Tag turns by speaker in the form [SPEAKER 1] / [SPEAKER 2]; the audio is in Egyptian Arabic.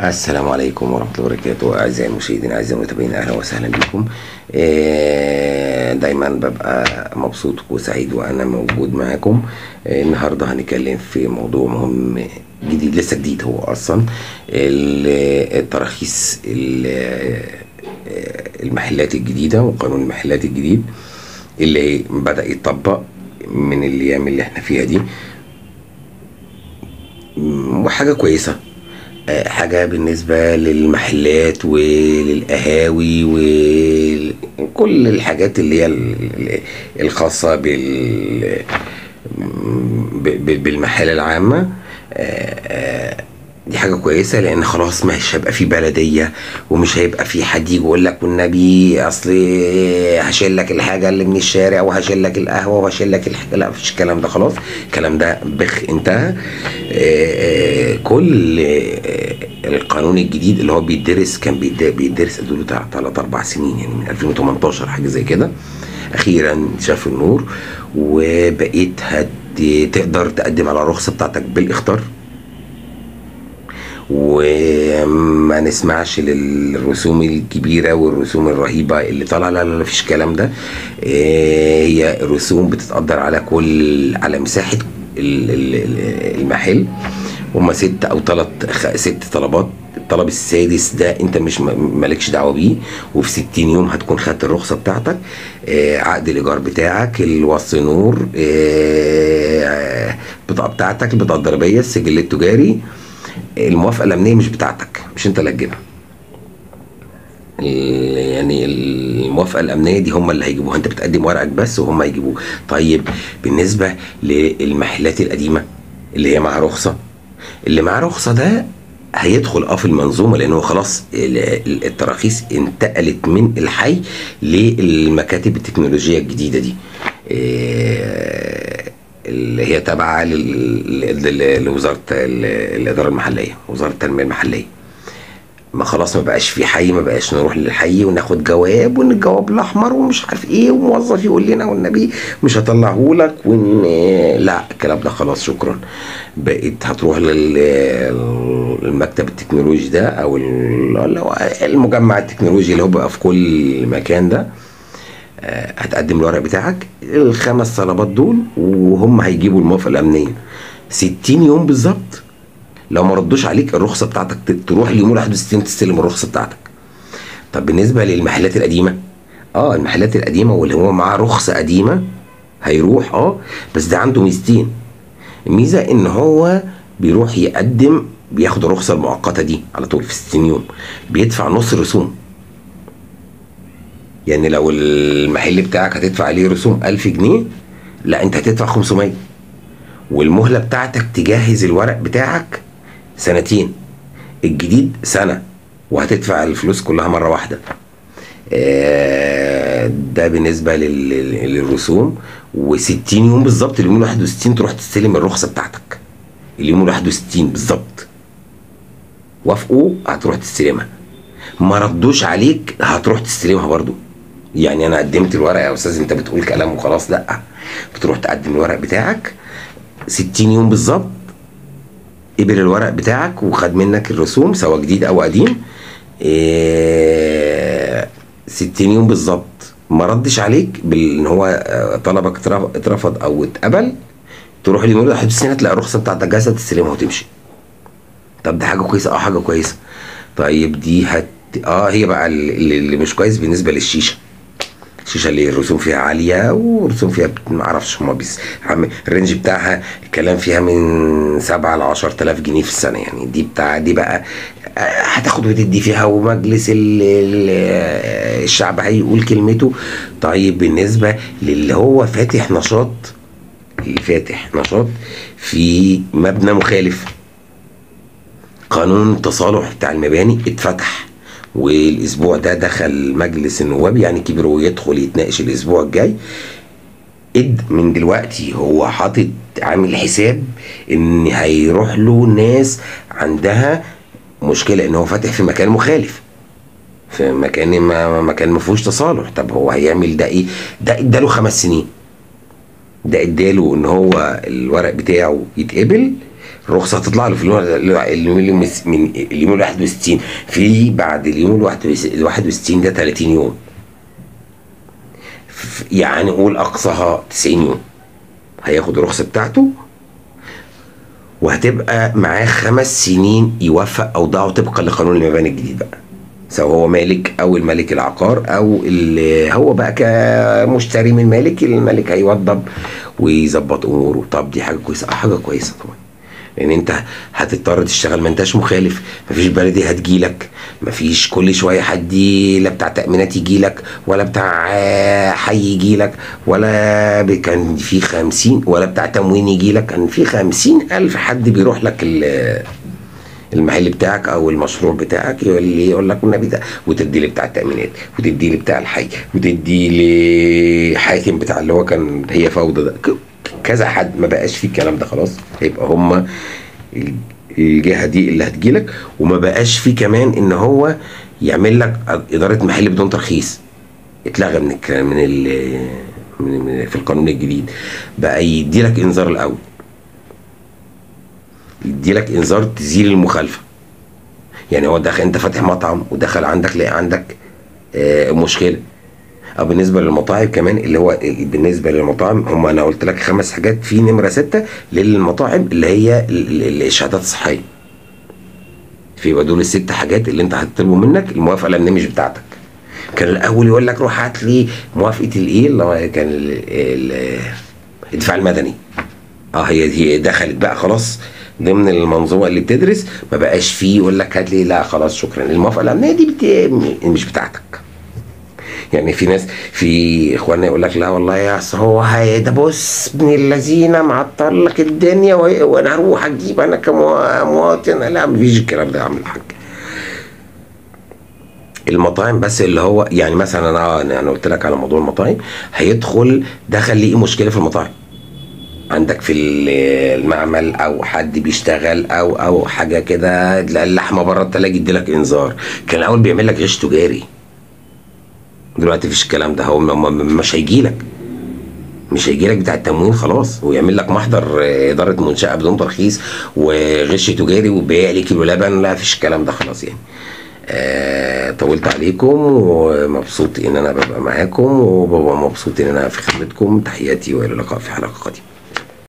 [SPEAKER 1] السلام عليكم ورحمة الله وبركاته أعزائي المشاهدين أعزائي المتابعين أهلا وسهلا بكم آه، دايما ببقى مبسوط وسعيد وأنا موجود معاكم آه، النهاردة هنتكلم في موضوع مهم جديد لسه جديد هو أصلا ال- التراخيص ال- آه، المحلات الجديدة وقانون المحلات الجديد اللي بدأ يطبق من الأيام اللي احنا فيها دي وحاجة كويسة آه، حاجة بالنسبة للمحلات وللقهاوي وكل الحاجات اللي هي ال- ال- الخاصة بال ب- ب- بالمحالة العامة آه، آه، دي حاجة كويسة لأن خلاص مش هيبقى في بلدية ومش هيبقى في حد يجي يقول لك والنبي أصل هشيل لك الحاجة اللي من الشارع وهشيل لك القهوة وهشيل لك الحاجة لا مفيش الكلام ده خلاص الكلام ده بخ انتهى آه، آه، كل آه، القانون الجديد اللي هو بيدرس كان بيد- بيدرس ادوله بتاع ثلاث اربع سنين يعني من 2018 حاجه زي كده اخيرا شاف النور وبقيت هت تقدر تقدم على الرخصه بتاعتك بالاخطار وما نسمعش للرسوم الكبيرة والرسوم الرهيبة اللي طالعة لا لا لا فيش الكلام ده إيه، هي الرسوم بتتقدر على كل على مساحة ال- ال- ال- المحل هما ست أو تلات خ- ست طلبات الطلب السادس ده انت مش م- مالكش دعوه بيه وفي 60 يوم هتكون خدت الرخصه بتاعتك آه، عقد الايجار بتاعك الوصي نور آه، البطاقه بتاعتك البطاقه الضريبيه السجل التجاري الموافقه الامنيه مش بتاعتك مش انت اللي هتجيبها ال- يعني الموافقه الامنيه دي هم اللي هيجيبوها انت بتقدم ورقك بس وهم هيجيبوه طيب بالنسبه للمحلات القديمه اللي هي معاها رخصه اللي معاه رخصه ده هيدخل اه في المنظومه لانه خلاص ال- ال- التراخيص انتقلت من الحي للمكاتب التكنولوجيه الجديده دي إيه، اللي هي تابعه لل- لل- لوزاره ال- الاداره المحليه وزاره التنميه المحليه ما خلاص ما بقاش في حي ما بقاش نروح للحي وناخد جواب وان الجواب الاحمر ومش عارف ايه وموظف يقول لنا والنبي مش هطلعه لك وان لا الكلام ده خلاص شكرا بقيت هتروح للمكتب التكنولوجي ده او ال- اللي هو المجمع التكنولوجي اللي هو بقى في كل مكان ده آه، هتقدم الورق بتاعك الخمس طلبات دول وهم هيجيبوا الموافقه الامنيه 60 يوم بالظبط لو ما ردوش عليك الرخصه بتاعتك ت- تروح اليوم 61 تستلم الرخصه بتاعتك طب بالنسبه للمحلات القديمه اه المحلات القديمه واللي هو معاه رخصه قديمه هيروح اه بس ده عنده ميزتين الميزه ان هو بيروح يقدم بياخد الرخصه المؤقته دي على طول في 60 يوم بيدفع نص الرسوم يعني لو المحل بتاعك هتدفع عليه رسوم 1000 جنيه لا انت هتدفع 500 والمهله بتاعتك تجهز الورق بتاعك سنتين الجديد سنه وهتدفع الفلوس كلها مره واحده آه، ده بالنسبه لل- لل- للرسوم و60 يوم بالظبط اليوم ال 61 تروح تستلم الرخصه بتاعتك اليوم ال 61 بالظبط وافقوا هتروح تستلمها ما ردوش عليك هتروح تستلمها برضو يعني انا قدمت الورق يا استاذ انت بتقول كلام وخلاص لا بتروح تقدم الورق بتاعك 60 يوم بالظبط قبل الورق بتاعك وخد منك الرسوم سواء جديد او قديم إيه 60 يوم بالظبط ما ردش عليك بان هو آه، طلبك اترف- اترفض او اتقبل تروح اليوم 61 هتلاقي الرخصه بتاعتك جاهزه تستلمها وتمشي طب ده حاجه كويسه اه حاجه كويسه طيب دي هت اه هي بقى اللي, اللي مش كويس بالنسبه للشيشه الشيشه اللي الرسوم فيها عاليه والرسوم فيها بت- ما اعرفش هما بيس عم- الرينج بتاعها الكلام فيها من 7 ل 10000 جنيه في السنه يعني دي بتاع دي بقى آه، هتاخد وتدي فيها ومجلس ال- ال- الشعب هيقول كلمته طيب بالنسبه للي هو فاتح نشاط اللي فاتح نشاط في مبنى مخالف قانون التصالح بتاع المباني اتفتح والاسبوع ده دخل مجلس النواب يعني كبر ويدخل يتناقش الاسبوع الجاي اد من دلوقتي هو حاطط عامل حساب ان هيروح له ناس عندها مشكله ان هو فاتح في مكان مخالف في مكان ما مكان ما فيهوش تصالح طب هو هيعمل ده ايه ده اداله خمس سنين ده اداله ان هو الورق بتاعه يتقبل الرخصه هتطلع له في اليوم اليوم من اليوم ال 61 في بعد اليوم ال 61 ده 30 يوم ف- يعني قول اقصاها 90 يوم هياخد الرخصه بتاعته وهتبقى معاه خمس سنين يوفق اوضاعه طبقا لقانون المباني الجديد بقى سواء هو مالك او الملك العقار او اللي هو بقى كمشتري من مالك الملك هيوضب ويظبط اموره طب دي حاجه كويسه اه حاجه كويسه طبعا لان انت هتضطر تشتغل ما انتش مخالف مفيش بلدي هتجيلك مفيش كل شويه حد ي- لا بتاع تامينات يجيلك ولا بتاع آه، حي يجيلك ولا ب- كان في خمسين ولا بتاع تموين يجيلك كان في خمسين الف حد بيروح لك ال- المحل بتاعك او المشروع بتاعك يقول لي يقول لك النبي ده وتدي لي بتاع التامينات وتدي لي بتاع الحي وتدي لي حاكم بتاع اللي هو كان هي فوضى ده ك- كذا حد ما بقاش فيه الكلام ده خلاص هيبقى هما ال- الجهه دي اللي هتجيلك وما بقاش فيه كمان ان هو يعمل لك اداره محل بدون ترخيص اتلغى من الك- من ال من من- في القانون الجديد بقى يدي لك انذار الاول يدي لك انذار تزيل المخالفه يعني هو دخل انت فاتح مطعم ودخل عندك لقى عندك آه، مشكله او بالنسبه للمطاعم كمان اللي هو بالنسبه للمطاعم هم انا قلت لك خمس حاجات في نمره سته للمطاعم اللي هي ال- ال- الشهادات الصحيه في يبقى دول الست حاجات اللي انت هتطلبوا منك الموافقه لان مش بتاعتك كان الاول يقول لك روح هات لي موافقه الايه اللي هو كان ال- ال- الدفاع المدني اه هي هي دخلت بقى خلاص ضمن المنظومه اللي بتدرس ما بقاش فيه يقول لك هات لي لا خلاص شكرا الموافقه الامنيه دي بت... مش بتاعتك يعني في ناس في اخواننا يقول لك لا والله يا أصل هو هي ده بص ابن الذين معطل لك الدنيا وهي- وانا هروح اجيب انا كمواطن لا مفيش الكلام ده يا عم الحاج المطاعم بس اللي هو يعني مثلا انا انا أنا قلت لك على موضوع المطاعم هيدخل دخل ليه مشكله في المطاعم عندك في ال- المعمل او حد بيشتغل او او حاجه كده اللحمه بره التلاجة يدي لك انذار كان الاول بيعمل لك غش تجاري دلوقتي مفيش الكلام ده هو م- م- مش هيجي لك مش هيجي لك بتاع التموين خلاص ويعمل لك محضر آه، اداره منشاه بدون ترخيص وغش تجاري وبيع لي كيلو لبن لا فيش الكلام ده خلاص يعني آه طولت عليكم ومبسوط ان انا ببقى معاكم وببقى مبسوط ان انا في خدمتكم تحياتي والى اللقاء في حلقه قادمه